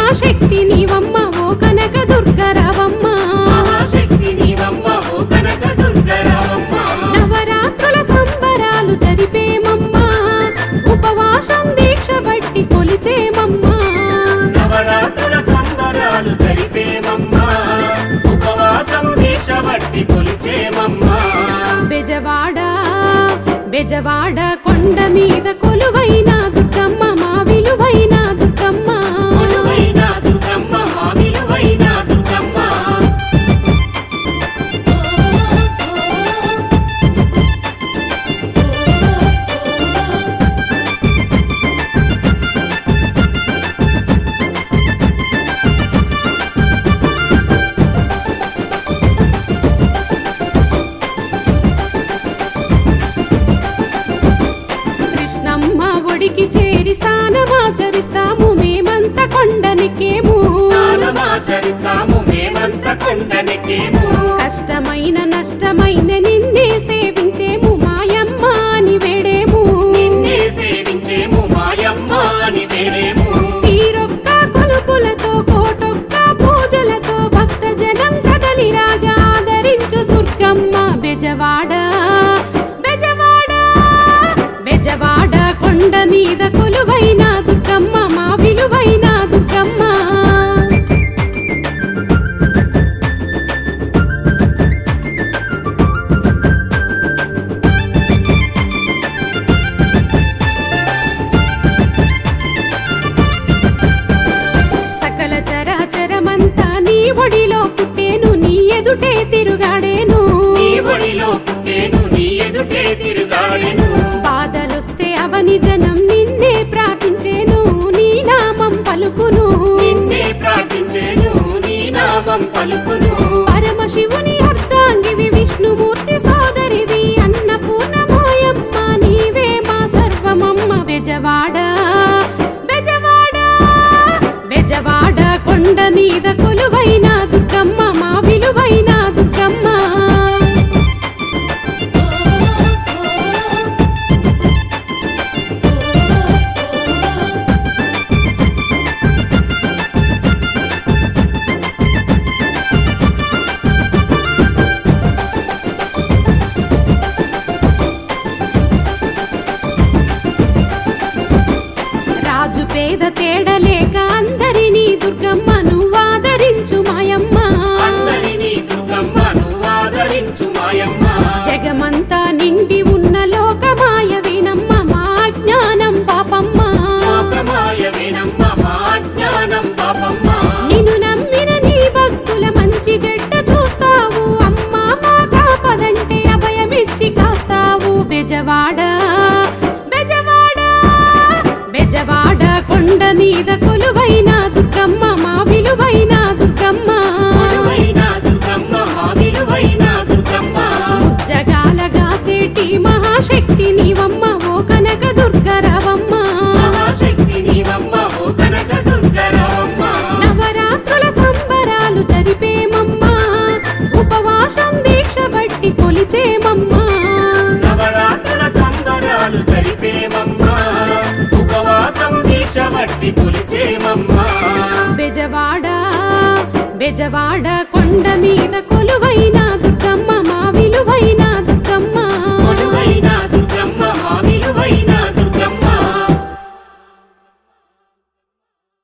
మహాశక్తి నీవమ్మ ఓ కనక దుర్గరావమ్మ మహాశక్తి నీవమ్మ ఓ కనక దుర్గరావమ్మ నవరాత్రుల సంబరాలు జరిపేమమ్మా ఉపవాసం దీక్ష బట్టి కొలిచేమమ్మా నవరాత్రుల సంబరాలు జరిపేమమ్మా ఉపవాసము దీక్ష బట్టి కొలిచేమమ్మా బెజవాడ బెజవాడ కొండ మీద కొలువైన దుర్గమ్మ మా విలువైన దుర్గమ్మ కొలువైన దుర్గమ్మ మా విలువైన దుర్గమ్మ కృష్ణమ్మ ఒడికి చేరి స్థానమాచరిస్తాము మేమంత కొండనికేము స్నానమాచరిస్తాము మేమంత కొండనెక్కేము కష్టమైన నష్టమైన నిన్నే సేవించేము మాయమ్మ అని వేడేము నిన్నే సేవించేము మాయమ్మ అని వేడేము తీరొక్క కొలుపులతో కోటొక్క పూజలతో భక్త జనం కదలిరాగా ఆదరించు దుర్గమ్మ బెజవాడ బెజవాడ బెజవాడ కొండ మీద కొలువైన దుర్గమ్మ మా విలువైన దుర్గమ్మ సకల చరాచరమంతా నీ ఒడిలో పుట్టేను నీ ఎదుటే తిరుగాడేను నీ ఒడిలో పుట్టేను నీ ఎదుటే తిరుగాడెను బాధలొస్తే అవని జనం నిన్నే ప్రార్థించేను నీ నామం పలుకును నిన్నే ప్రార్థించేను నీ నామం పలుకును పరమశివుని అర్ధాంగివి విష్ణుమూర్తి సోదరివి అన్నపూర్ణమోయమ్మ నీవే మా సర్వమమ్మ బెజవాడ బెజవాడ బెజవాడ కొండ మీద కొలువైన దుర్గమ్మ మా విలువైన దుర్గమ్మ రాజు పేద తేడలేక అందరినీ దుర్గమ్మ నువ్వాదరించు మాయమ్మ అందరినీ దుర్గమ్మ నువ్వు ఆదరించు మాయమ్మ జగమంతా నిండి ఉన్న లోకమాయ వినమ్మ మా జ్ఞానం పాపమ్మ లోకమాయ వినమ్మ మా జ్ఞానం పాపమ్మ నిన్ను నమ్మిన నీ భక్తుల మంచి జట్ట చూస్తావు అమ్మా మా కాపదంటే అభయమిచ్చి కాస్తావు బెజవాడ బెజవాడ బెజవాడ కొండ మీద కొలువైన దుర్గమ్మ మా విలువైన దుర్గమ్మ కొలువైన దుర్గమ్మ మా విలువైన దుర్గమ్మ ముజ్జగాల గాసేటి మహాశక్తి నీవమ్మ ఓ కనక దుర్గరవమ్మ మహాశక్తి నీవమ్మ ఓ కనక దుర్గరావమ్మ నవరాత్రుల సంబరాలు జరిపేమమ్మా ఉపవాసం దీక్ష బట్టి కొలిచేమమ్మా నవరాత్రుల సంబరాలు జరిపేమమ్మా ఉపవాసము దీక్ష బట్టి కొలిచేమమ్మా బెజవాడ బెజవాడ కొండ మీద కొలువైన